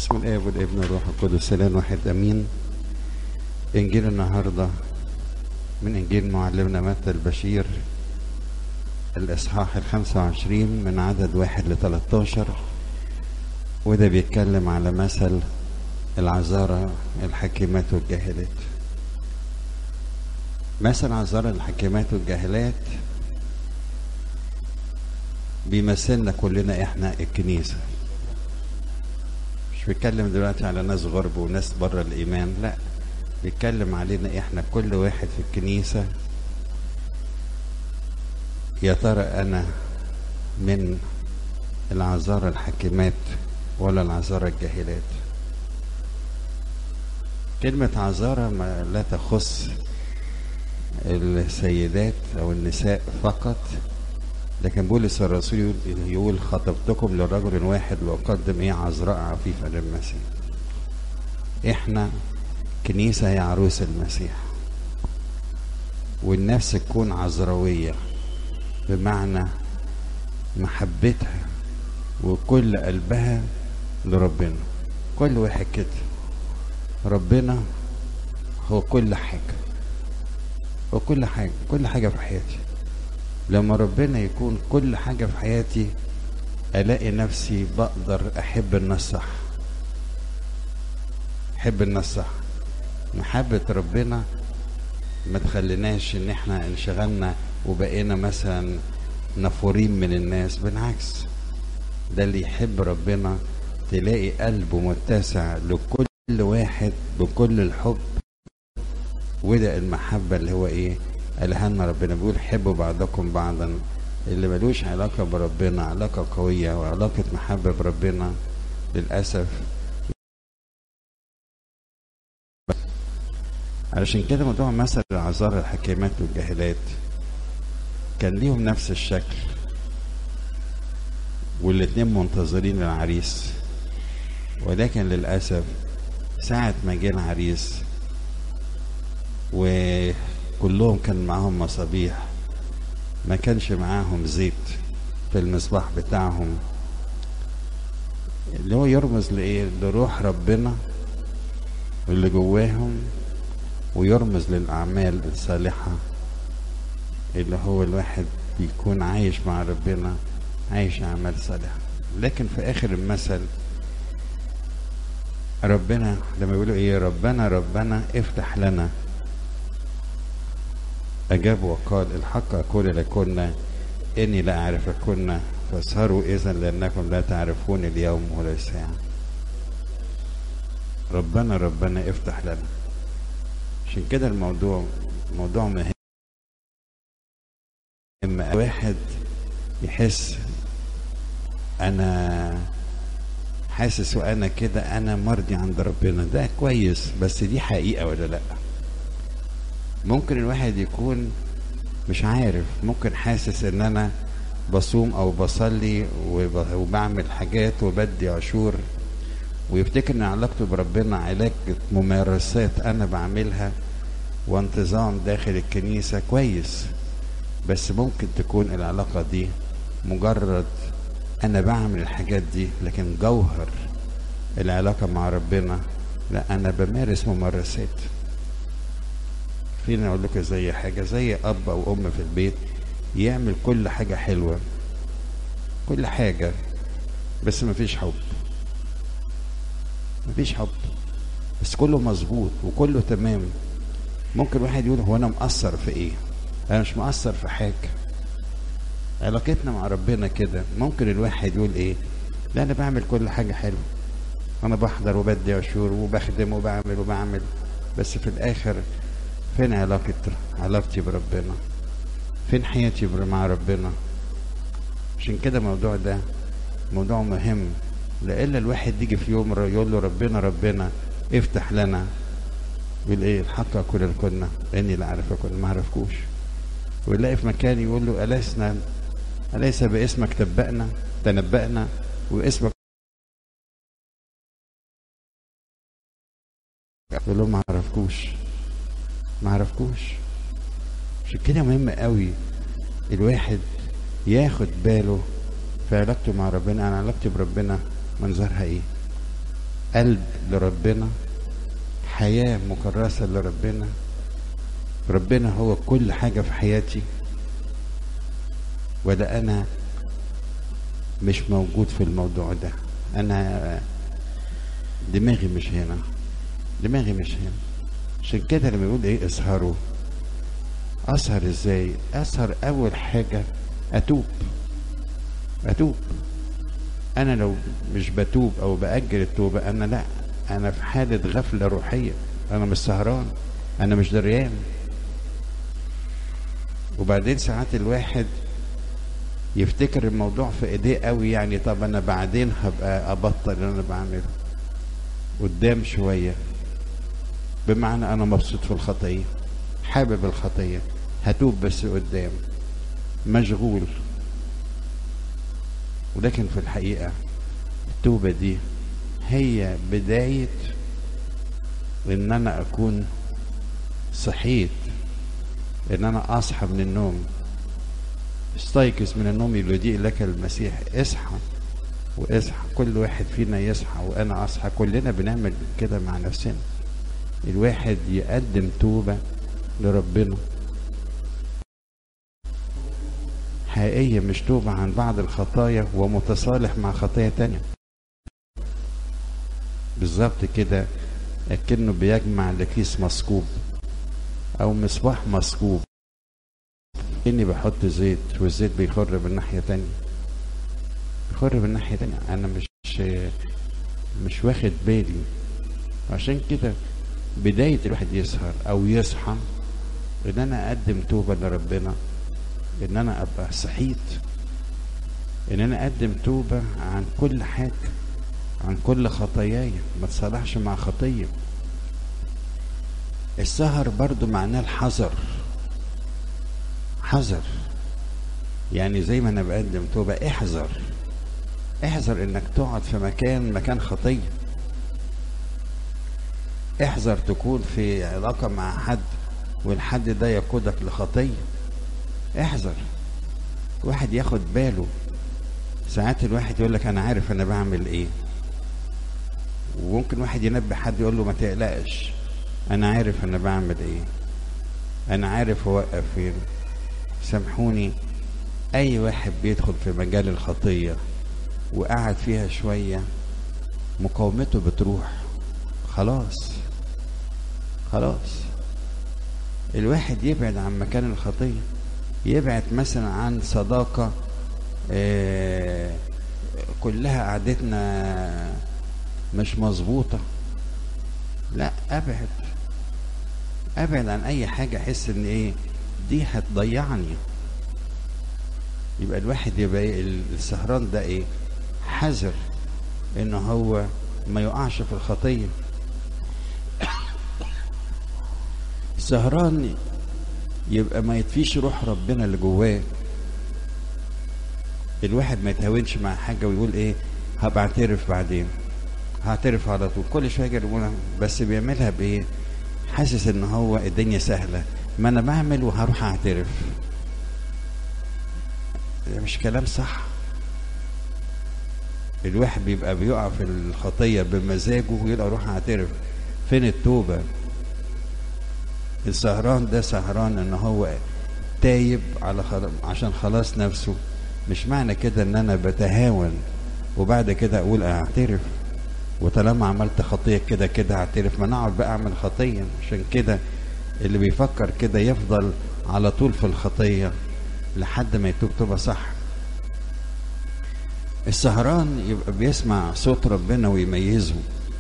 بسم الاب والابن والروح القدس الان واحد امين انجيل النهارده من انجيل معلمنا متى البشير الاصحاح الخمسة وعشرين من عدد واحد لتلاتاشر وده بيتكلم على مثل العذارى الحكيمات والجاهلات مثل عذارى الحكيمات والجاهلات بيمثلنا كلنا احنا الكنيسه مش بيتكلم دلوقتي على ناس غرب وناس بره الايمان لا بيتكلم علينا احنا كل واحد في الكنيسه يا ترى انا من العذارى الحكيمات ولا العذارى الجاهلات كلمة عذارى ما لا تخص السيدات أو النساء فقط لكن بولس الرسول يقول, يقول خطبتكم لرجل واحد وأقدم إيه عذراء عفيفة للمسيح إحنا كنيسة هي عروس المسيح والنفس تكون عذراوية بمعنى محبتها وكل قلبها لربنا كل واحد كده ربنا هو كل حاجة هو كل حاجة كل حاجة في حياتي لما ربنا يكون كل حاجة في حياتي ألاقي نفسي بقدر أحب الناس صح أحب الناس صح محبة ربنا ما تخليناش إن إحنا انشغلنا وبقينا مثلا نفورين من الناس بالعكس ده اللي يحب ربنا تلاقي قلبه متسع لكل واحد بكل الحب وده المحبة اللي هو ايه قالها لنا ربنا بيقول حبوا بعضكم بعضا اللي ملوش علاقة بربنا علاقة قوية وعلاقة محبة بربنا للأسف علشان كده موضوع مثل العذارى الحكيمات والجاهلات كان ليهم نفس الشكل والاتنين منتظرين العريس ولكن للأسف ساعة ما جه العريس وكلهم كان معاهم مصابيح ما كانش معاهم زيت في المصباح بتاعهم اللي هو يرمز لإيه لروح ربنا اللي جواهم ويرمز للأعمال الصالحة اللي هو الواحد بيكون عايش مع ربنا عايش أعمال صالحة لكن في آخر المثل ربنا لما يقولوا ايه ربنا ربنا افتح لنا أجاب وقال الحق أقول لكن إني لا أعرفكن فاسهروا إذا لأنكم لا تعرفون اليوم ولا الساعة ربنا ربنا افتح لنا عشان كده الموضوع موضوع مهم واحد يحس أنا حاسس وأنا كده أنا مرضي عند ربنا ده كويس بس دي حقيقة ولا لأ ممكن الواحد يكون مش عارف ممكن حاسس ان انا بصوم او بصلي وبعمل حاجات وبدي عشور ويفتكر ان علاقته بربنا علاج ممارسات انا بعملها وانتظام داخل الكنيسة كويس بس ممكن تكون العلاقة دي مجرد انا بعمل الحاجات دي لكن جوهر العلاقة مع ربنا لا انا بمارس ممارسات فينا اقول لكم زي حاجه زي اب او ام في البيت يعمل كل حاجه حلوه كل حاجه بس مفيش حب مفيش حب بس كله مظبوط وكله تمام ممكن واحد يقول هو انا مقصر في ايه انا مش مقصر في حاجه علاقتنا مع ربنا كده ممكن الواحد يقول ايه لا انا بعمل كل حاجه حلوه انا بحضر وبدي عشور وبخدم وبعمل وبعمل بس في الاخر فين علاقة علاقتي بربنا فين حياتي مع ربنا عشان كده الموضوع ده موضوع مهم لإلا الواحد يجي في يوم يقول له ربنا ربنا افتح لنا يقول ايه الحق اقول لكنا اني لا اعرفكم ما اعرفكوش ويلاقي في مكان يقول له ألسنا أليس باسمك تبأنا تنبأنا واسمك يقول له ما اعرفكوش ما عرفكوش عشان كده مهم قوي الواحد ياخد باله في علاقته مع ربنا انا علاقتي بربنا منظرها ايه قلب لربنا حياة مكرسة لربنا ربنا هو كل حاجة في حياتي ولا أنا مش موجود في الموضوع ده أنا دماغي مش هنا دماغي مش هنا عشان كده لما يقول ايه اسهروا اسهر ازاي اسهر اول حاجة اتوب اتوب انا لو مش بتوب او باجل التوبة انا لا انا في حالة غفلة روحية انا مش سهران انا مش دريان وبعدين ساعات الواحد يفتكر الموضوع في ايديه قوي يعني طب انا بعدين هبقى ابطل اللي انا بعمله قدام شويه بمعنى انا مبسوط في الخطيه حابب الخطيه هتوب بس قدام مشغول ولكن في الحقيقه التوبه دي هي بدايه ان انا اكون صحيت ان انا اصحى من النوم استيقظ من النوم يلودي لك المسيح اصحى واصحى كل واحد فينا يصحى وانا اصحى كلنا بنعمل كده مع نفسنا الواحد يقدم توبة لربنا حقيقية مش توبة عن بعض الخطايا ومتصالح مع خطايا تانية بالظبط كده أكنه بيجمع لكيس مثقوب أو مصباح مثقوب إني بحط زيت والزيت بيخر من ناحية تانية بيخر من ناحية تانية أنا مش مش واخد بالي عشان كده بداية الواحد يسهر أو يصحى إن أنا أقدم توبة لربنا إن أنا أبقى صحيت إن أنا أقدم توبة عن كل حاجة عن كل خطاياي ما تصالحش مع خطية السهر برضو معناه الحذر حذر يعني زي ما أنا بقدم توبة احذر احذر إنك تقعد في مكان مكان خطيه احذر تكون في علاقة مع حد والحد ده يقودك لخطية احذر واحد ياخد باله ساعات الواحد يقول لك انا عارف انا بعمل ايه وممكن واحد ينبه حد يقول له ما تقلقش انا عارف انا بعمل ايه انا عارف اوقف فين سامحوني اي واحد بيدخل في مجال الخطية وقعد فيها شوية مقاومته بتروح خلاص خلاص الواحد يبعد عن مكان الخطية يبعد مثلا عن صداقة آه كلها قعدتنا مش مظبوطة لا ابعد ابعد عن اي حاجة احس ان ايه دي هتضيعني يبقى الواحد يبقى إيه السهران ده ايه حذر ان هو ما يقعش في الخطيه سهران يبقى ما يطفيش روح ربنا اللي جواه الواحد ما يتهاونش مع حاجه ويقول ايه هبقى اعترف بعدين هعترف على طول كل شويه يقول بس بيعملها بايه حاسس ان هو الدنيا سهله ما انا بعمل وهروح اعترف مش كلام صح الواحد بيبقى بيقع في الخطيه بمزاجه ويقول اروح اعترف فين التوبه السهران ده سهران ان هو تايب على خل... عشان خلاص نفسه مش معنى كده ان انا بتهاون وبعد كده اقول اعترف وطالما عملت خطيه كده كده اعترف ما نقعد بقى اعمل خطيه عشان كده اللي بيفكر كده يفضل على طول في الخطيه لحد ما يتوب توبه صح السهران يبقى بيسمع صوت ربنا ويميزه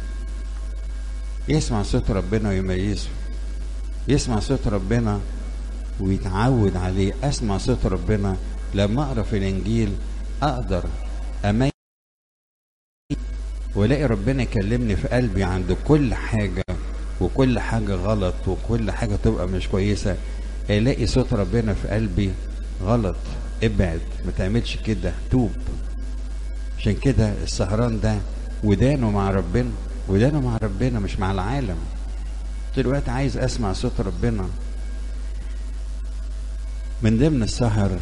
يسمع صوت ربنا ويميزه يسمع صوت ربنا ويتعود عليه اسمع صوت ربنا لما اقرا في الانجيل اقدر اميز والاقي ربنا يكلمني في قلبي عند كل حاجه وكل حاجه غلط وكل حاجه تبقى مش كويسه الاقي صوت ربنا في قلبي غلط ابعد ما تعملش كده توب عشان كده السهران ده ودانه مع ربنا ودانه مع ربنا مش مع العالم دلوقتي عايز اسمع صوت ربنا من ضمن السهر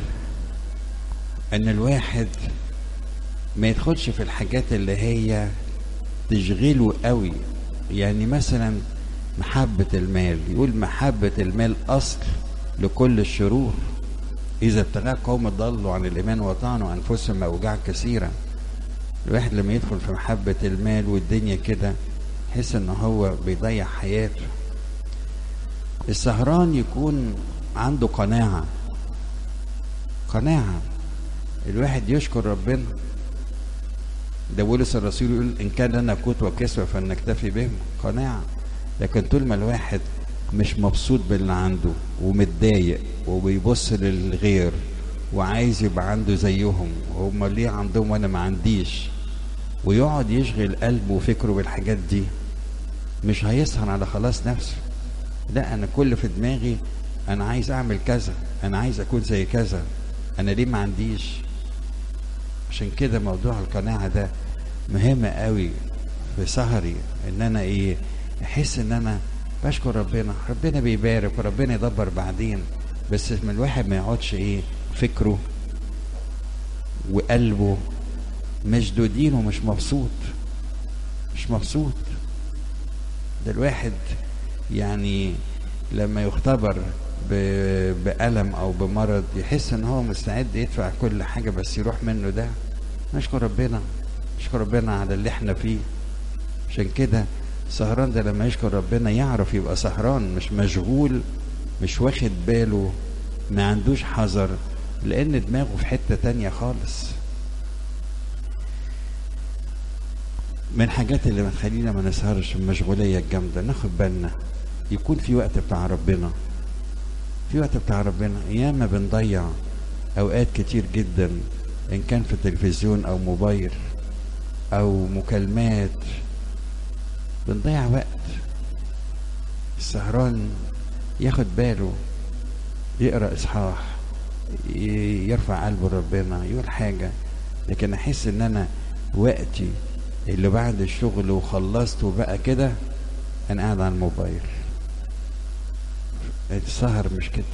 ان الواحد ما يدخلش في الحاجات اللي هي تشغله قوي يعني مثلا محبة المال يقول محبة المال أصل لكل الشرور إذا ابتغى قوم ضلوا عن الإيمان وطعنوا أنفسهم أوجاع كثيرة الواحد لما يدخل في محبة المال والدنيا كده يحس إن هو بيضيع حياته السهران يكون عنده قناعة قناعة الواحد يشكر ربنا ده بولس الرسول يقول إن كان لنا قوت وكسوة فلنكتفي بهم قناعة لكن طول ما الواحد مش مبسوط باللي عنده ومتضايق وبيبص للغير وعايز يبقى عنده زيهم وهم ليه عندهم وانا ما عنديش ويقعد يشغل قلبه وفكره بالحاجات دي مش هيسهر على خلاص نفسه لا انا كل في دماغي انا عايز اعمل كذا انا عايز اكون زي كذا انا ليه ما عنديش عشان كده موضوع القناعة ده مهم قوي في سهري ان انا ايه احس ان انا بشكر ربنا ربنا بيبارك وربنا يدبر بعدين بس من الواحد ما يقعدش ايه فكره وقلبه مشدودين ومش مبسوط مش مبسوط ده الواحد يعني لما يختبر بألم أو بمرض يحس إن هو مستعد يدفع كل حاجة بس يروح منه ده نشكر ربنا نشكر ربنا على اللي احنا فيه عشان كده سهران ده لما يشكر ربنا يعرف يبقى سهران مش مشغول مش واخد باله ما عندوش حذر لأن دماغه في حتة تانية خالص من الحاجات اللي بتخلينا ما نسهرش المشغولية الجامدة ناخد بالنا يكون في وقت بتاع ربنا في وقت بتاع ربنا ياما بنضيع اوقات كتير جدا ان كان في تلفزيون او موبايل او مكالمات بنضيع وقت السهران ياخد باله يقرا اصحاح يرفع قلبه لربنا يقول حاجه لكن احس ان انا وقتي اللي بعد الشغل وخلصت وبقى كده انا قاعد على الموبايل السهر مش كده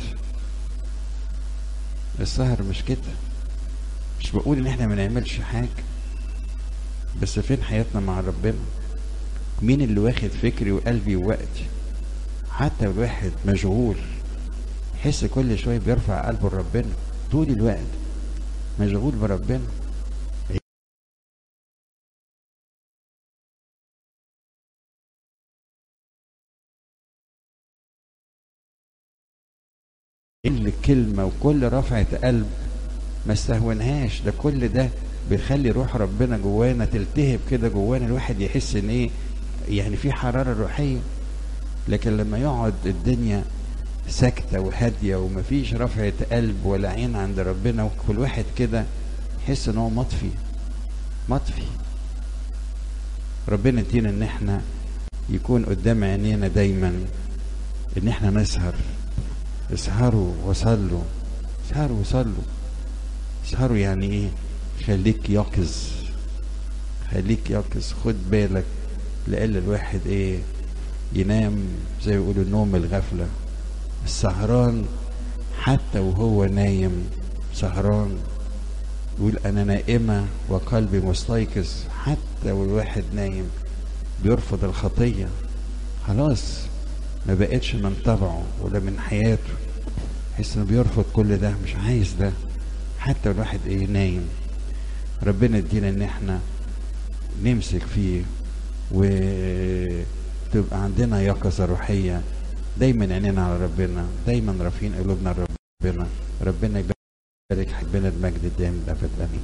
السهر مش كده مش بقول ان احنا ما نعملش حاجه بس فين حياتنا مع ربنا مين اللي واخد فكري وقلبي ووقتي حتى الواحد مشغول يحس كل شويه بيرفع قلبه لربنا طول الوقت مشغول بربنا كل كلمة وكل رفعة قلب ما استهونهاش ده كل ده بيخلي روح ربنا جوانا تلتهب كده جوانا الواحد يحس ان ايه يعني في حرارة روحية لكن لما يقعد الدنيا ساكتة وهادية ومفيش رفعة قلب ولا عين عند ربنا وكل واحد كده يحس ان هو مطفي مطفي ربنا يدينا ان احنا يكون قدام عينينا دايما ان احنا نسهر اسهروا وصلوا اسهروا وصلوا اسهروا يعني ايه خليك يقظ خليك يقظ خد بالك لألا الواحد ايه ينام زي ما يقولوا نوم الغفلة السهران حتى وهو نايم سهران يقول انا نائمة وقلبي مستيقظ حتى والواحد نايم بيرفض الخطية خلاص ما بقتش من طبعه ولا من حياته يحس انه بيرفض كل ده مش عايز ده حتى الواحد ايه نايم ربنا يدينا ان احنا نمسك فيه وتبقى عندنا يقظة روحية دايما عينينا على ربنا دايما رافعين قلوبنا لربنا ربنا يبارك حبنا المجد الدائم الابد امين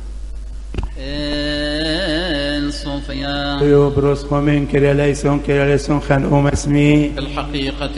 صوفيا يوبروس ومن كريا ليسون كريا ليسون خان أم اسمي الحقيقة